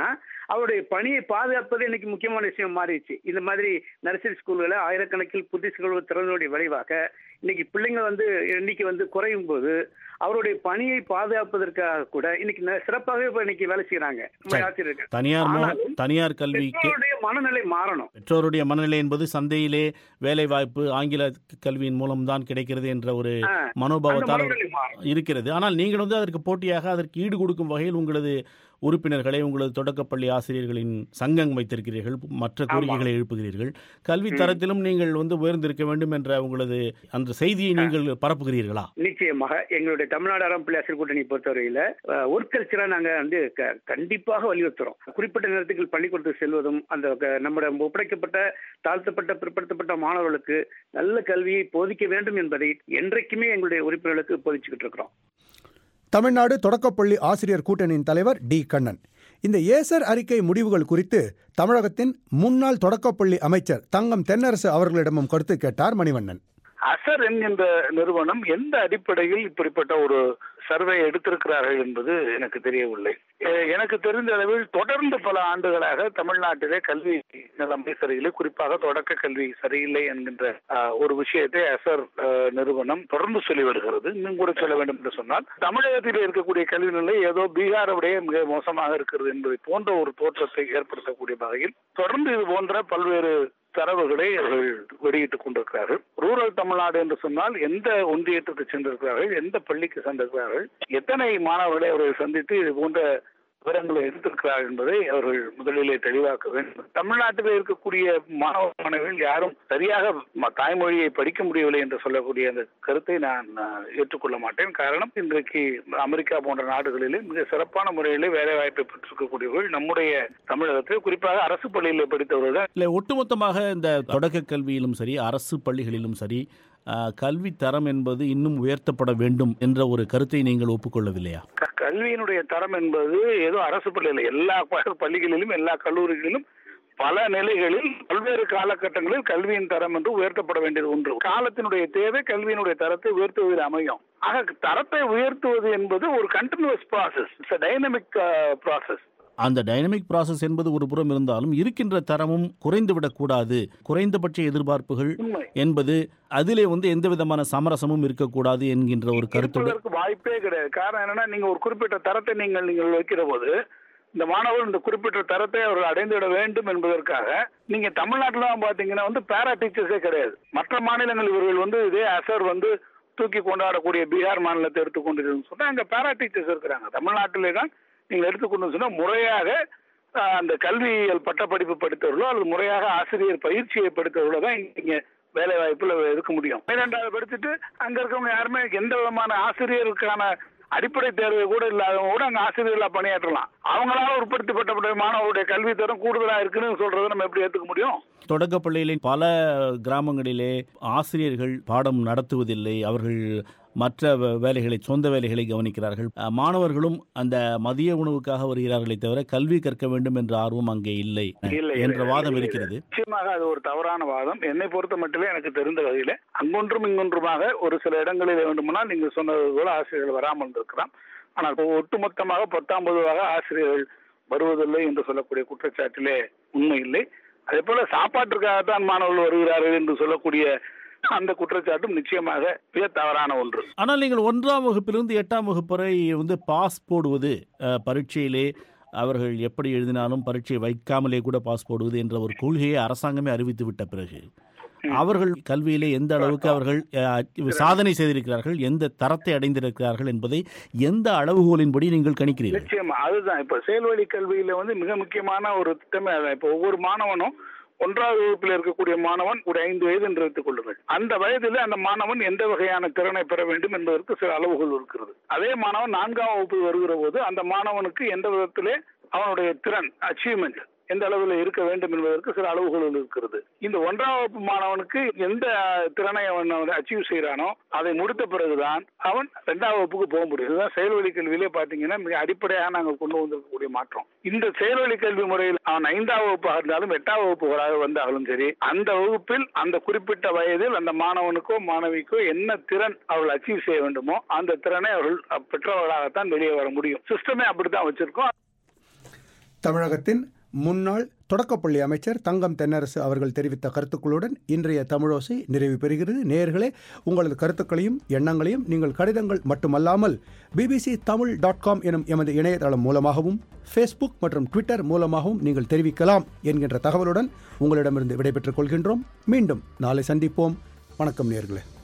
அவருடைய பணியை பாதுகாப்பது இன்னைக்கு முக்கியமான விஷயம் மாறிடுச்சு இந்த மாதிரி நர்சரி ஸ்கூல்களை ஆயிரக்கணக்கில் புதிய ஸ்கூல்கள் திறந்தனுடைய விளைவாக இன்னைக்கு பிள்ளைங்க வந்து இன்னைக்கு வந்து குறையும் போது அவருடைய பணியை பாதுகாப்பதற்காக கூட இன்னைக்கு ந- சிறப்பாகவே இப்ப இன்னைக்கு வேலை செய்யறாங்க நம்ம ஆசிரியர்கள் தனியார் மோ- ஆனாலும் தனியார் கல்விக்கு பெற்றோருடைய மனநிலை மாறணும் பெற்றோருடைய மனநிலை என்பது சந்தையிலே வேலை வாய்ப்பு ஆங்கில கல்வியின் மூலம்தான் கிடைக்கிறது என்ற ஒரு ஆ, மனோபாவத்தால் அந்த மனநிலை மாறும். இருக்கிறது ஆனால் நீங்கள் வந்து அதற்கு போட்டியாக அதற்கு ஈடு கொடுக்கும் வகையில் உங்களது உறுப்பினர்களை உங்களது தொடக்கப்பள்ளி ஆசிரியர்களின் சங்கம் வைத்திருக்கிறீர்கள் மற்ற கோரிக்கைகளை எழுப்புகிறீர்கள் கல்வி தரத்திலும் நீங்கள் வந்து உயர்ந்திருக்க வேண்டும் என்ற உங்களது அந்த செய்தியை நீங்கள் பரப்புகிறீர்களா நிச்சயமாக எங்களுடைய தமிழ்நாடு அறம் பிள்ளை ஆசிரியர் கூட்டணி பொறுத்தவரையில ஒர்க் கல்ச்சரா நாங்க வந்து க- கண்டிப்பாக வலியுறுத்துறோம் குறிப்பிட்ட நேரத்துக்கு பள்ளிக்கூடத்துக்கு செல்வதும் அந்த க- நம்முடைய ஒப்படைக்கப்பட்ட தாழ்த்தப்பட்ட பிற்படுத்தப்பட்ட மாணவர்களுக்கு நல்ல கல்வியை போதிக்க வேண்டும் என்பதை என்றைக்குமே எங்களுடைய உறுப்பினர்களுக்கு போதிச்சுக்கிட்டு இருக்கிறோம் தமிழ்நாடு தொடக்கப்பள்ளி ஆசிரியர் கூட்டணியின் தலைவர் டி கண்ணன் இந்த ஏசர் அறிக்கை முடிவுகள் குறித்து தமிழகத்தின் முன்னாள் தொடக்கப்பள்ளி அமைச்சர் தங்கம் தென்னரசு அவர்களிடமும் கருத்து கேட்டார் மணிவண்ணன் அசர் என்கின்ற நிறுவனம் எந்த அடிப்படையில் இப்படிப்பட்ட ஒரு சர்வே எடுத்திருக்கிறார்கள் என்பது எனக்கு தெரியவில்லை எ- எனக்கு தெரிந்த அளவில் தொடர்ந்து பல ஆண்டுகளாக தமிழ்நாட்டிலே கல்வி நிலைமை சரியில்லை குறிப்பாக தொடக்க கல்வி சரியில்லை என்கின்ற ஆஹ், ஒரு விஷயத்தை அசர் ஆஹ், நிறுவனம் தொடர்ந்து சொல்லி வருகிறது இன்னும் கூட சொல்ல வேண்டும் என்று சொன்னால் தமிழகத்தில் இருக்கக்கூடிய கல்வி நிலை ஏதோ பீகாரை விட மிக மோசமாக இருக்கிறது என்பதை போன்ற ஒரு தோற்றத்தை ஏற்படுத்தக்கூடிய வகையில் தொடர்ந்து இது போன்ற பல்வேறு தரவுகளை அவர்கள் வெளியிட்டுக் கொண்டிருக்கிறார்கள் ரூரல் தமிழ்நாடு என்று சொன்னால் எந்த ஒன்றியத்துக்கு சென்றிருக்கிறார்கள் எந்த பள்ளிக்கு சென்றிருக்கிறார்கள் எத்தனை மாணவர்களை அவர்கள் சந்தித்து இது போன்ற விவரங்களை எடுத்திருக்கிறார்கள் என்பதை அவர்கள் முதலிலே தெளிவாக்க வேண்டும் தமிழ்நாட்டில் இருக்கக்கூடிய மாணவ மாணவிகள் யாரும் சரியாக ம- தாய்மொழியை படிக்க முடியவில்லை என்று சொல்லக்கூடிய அந்த கருத்தை நான் அஹ், ஏற்றுக்கொள்ள மாட்டேன் காரணம் இன்றைக்கு அமெரிக்கா போன்ற நாடுகளிலே மிக சிறப்பான முறையிலே வேலை வாய்ப்பை பெற்றிருக்கக்கூடியவர்கள் நம்முடைய தமிழகத்தில் குறிப்பாக அரசு பள்ளியில் படித்தவர்கள் தான் இல்லை ஒட்டுமொத்தமாக இந்த தொடக்க கல்வியிலும் சரி அரசு பள்ளிகளிலும் சரி ஆஹ், கல்வி தரம் என்பது இன்னும் உயர்த்தப்பட வேண்டும் என்ற ஒரு கருத்தை நீங்கள் ஒப்புக்கொள்ளவில்லையா க- கல்வியினுடைய தரம் என்பது ஏதோ அரசு பள்ளியில் எல்லா ப- பள்ளிகளிலும் எல்லா கல்லூரிகளிலும் பல நிலைகளில் பல்வேறு காலகட்டங்களில் கல்வியின் தரம் என்று உயர்த்தப்பட வேண்டியது ஒன்று காலத்தினுடைய தேவை கல்வியினுடைய தரத்தை உயர்த்துவதில் அமையும் ஆக தரத்தை உயர்த்துவது என்பது ஒரு continuous process it's dynamic process அந்த டைனமிக் ப்ராசஸ் என்பது ஒரு புறம் இருந்தாலும் இருக்கின்ற தரமும் குறைந்துவிடக்கூடாது குறைந்தபட்ச எதிர்பார்ப்புகள் என்பது அதிலே வந்து எந்த விதமான சமரசமும் இருக்கக்கூடாது என்கின்ற ஒரு கருத்தோடு இருப்பதற்கு வாய்ப்பே கிடையாது காரணம் என்னன்னா நீங்க ஒரு குறிப்பிட்ட தரத்தை நீங்கள் நீங்கள் வைக்கிற போது இந்த மாணவர்கள் இந்த குறிப்பிட்ட தரத்தை அவர்கள் அடைந்துவிட வேண்டும் என்பதற்காக நீங்க தமிழ்நாட்டுல பாத்தீங்கன்னா வந்து பேரா டீச்சர்ஸே கிடையாது மற்ற மாநிலங்கள் இவர்கள் வந்து இதே அசர் வந்து தூக்கி கொண்டாடக்கூடிய பீகார் மாநிலத்தை எடுத்துக்கொண்டிருக்கணும் சொன்னா அங்க பேரா டீச்சர்ஸ் இருக்கிறாங்க தமிழ்நாட்டிலே தான் நீங்கள் எடுத்துக்கொண்டு சொன்னா முறையாக ஆஹ், அந்த கல்வியியல் பட்டப்படிப்பு படித்தவர்களோ அல்லது முறையாக ஆசிரியர் பயிற்சியை படித்தவர்களோ தான் இங்க வேலை வாய்ப்புல இருக்க முடியும் இரண்டாவது படிச்சுட்டு அங்க இருக்கவங்க யாருமே எந்த விதமான ஆசிரியருக்கான அடிப்படை தேர்வு கூட இல்லாதவங்க கூட அங்க ஆசிரியர்களா பணியாற்றலாம் அவங்களால உட்படுத்தப்பட்ட மாணவருடைய கல்வி தரம் கூடுதலா இருக்குன்னு சொல்றதை நம்ம எப்படி ஏத்துக்க முடியும் தொடக்கப் பள்ளியிலே பல கிராமங்களிலே ஆசிரியர்கள் பாடம் நடத்துவதில்லை அவர்கள் மற்ற வே- வேலைகளை சொந்த வேலைகளை கவனிக்கிறார்கள் அஹ், மாணவர்களும் அந்த மதிய உணவுக்காக வருகிறார்களே தவிர கல்வி கற்க வேண்டும் என்ற ஆர்வம் அங்கே இல்லை இல்லை, என்ற இல்லை, வாதம் இல்லை, இருக்கிறது நிச்சயமாக அது ஒரு தவறான வாதம் என்னை பொறுத்த மட்டுமே எனக்கு தெரிந்த வகையில அங்கொன்றும் இங்கொன்றுமாக ஒரு சில இடங்களில் வேண்டுமானால் நீங்கள் சொன்னது போல ஆசிரியர்கள் வராமல் இருக்கலாம் ஆனால் இப்போ ஒட்டுமொத்தமாக பத்தாம் பொதுவாக ஆசிரியர்கள் வருவதில்லை என்று சொல்லக்கூடிய குற்றச்சாட்டிலே உண்மை இல்லை அதே போல சாப்பாட்டிற்காகத்தான் மாணவர்கள் வருகிறார்கள் என்று சொல்லக்கூடிய அந்த குற்றச்சாட்டும் நிச்சயமாக மிக தவறான ஒன்று ஆனால் நீங்கள் ஒன்றாம் வகுப்பிலிருந்து எட்டாம் வகுப்பு வரை வந்து பாஸ் போடுவது அஹ், பரீட்சையிலே அவர்கள் எப்படி எழுதினாலும் பரீட்சை வைக்காமலே கூட பாஸ் போடுவது என்ற ஒரு கொள்கையை அரசாங்கமே அறிவித்து விட்ட பிறகு அவர்கள் கல்வியிலே எந்த அளவுக்கு அவர்கள் அஹ், சாதனை செய்திருக்கிறார்கள் எந்த தரத்தை அடைந்திருக்கிறார்கள் என்பதை எந்த அளவுகோலின்படி நீங்கள் கணிக்கிறீர்கள் நிச்சயமா அதுதான் இப்ப செயல்வழி கல்வியில வந்து மிக முக்கியமான ஒரு திட்டமே அதான் இப்ப ஒவ்வொரு மாணவனும் ஒன்றாவது வகுப்பில் இருக்கக்கூடிய மாணவன் ஒரு ஐந்து வயது என்று வைத்துக் கொள்ளுங்கள் அந்த வயதில் அந்த மாணவன் எந்த வகையான திறனை பெற வேண்டும் என்பதற்கு சில அளவுகள் இருக்கிறது அதே மாணவன் நான்காம் வகுப்பு வருகிற போது அந்த மாணவனுக்கு எந்த விதத்திலே அவனுடைய திறன் அச்சீவ்மெண்ட் எந்த அளவில் இருக்க வேண்டும் என்பதற்கு சில அளவுகள் இருக்கிறது இந்த ஒன்றாம் வகுப்பு மாணவனுக்கு எந்த திறனை அவன் அச்சீவ் செய்யறானோ அதை முடித்த பிறகுதான் அவன் இரண்டாம் வகுப்புக்கு போக முடியும் இதுதான் செயல்வழி கல்வியிலே பாத்தீங்கன்னா மிக அடிப்படையாக நாங்கள் கொண்டு வந்திருக்கக்கூடிய மாற்றம் இந்த செயல்வழி கல்வி முறையில் அவன் ஐந்தாம் வகுப்பாக இருந்தாலும் எட்டாம் வகுப்புகளாக வந்தாலும் சரி அந்த வகுப்பில் அந்த குறிப்பிட்ட வயதில் அந்த மாணவனுக்கோ மாணவிக்கோ என்ன திறன் அவர்கள் அச்சீவ் செய்ய வேண்டுமோ அந்த திறனை அவர்கள் பெற்றவர்களாகத்தான் வெளியே வர முடியும் சிஸ்டமே அப்படித்தான் வச்சிருக்கோம் தமிழகத்தின் முன்னாள் தொடக்கப்பள்ளி அமைச்சர் தங்கம் தென்னரசு அவர்கள் தெரிவித்த கருத்துக்களுடன் இன்றைய தமிழோசை நிறைவு பெறுகிறது நேயர்களே உங்களது கருத்துக்களையும் எண்ணங்களையும் நீங்கள் கடிதங்கள் மட்டுமல்லாமல் பிபிசி தமிழ் டாட் காம் எனும் எமது இணையதளம் மூலமாகவும் ஃபேஸ்புக் மற்றும் ட்விட்டர் மூலமாகவும் நீங்கள் தெரிவிக்கலாம் என்கின்ற தகவலுடன் உங்களிடமிருந்து விடைபெற்றுக் கொள்கின்றோம் மீண்டும் நாளை சந்திப்போம் வணக்கம் நேர்களே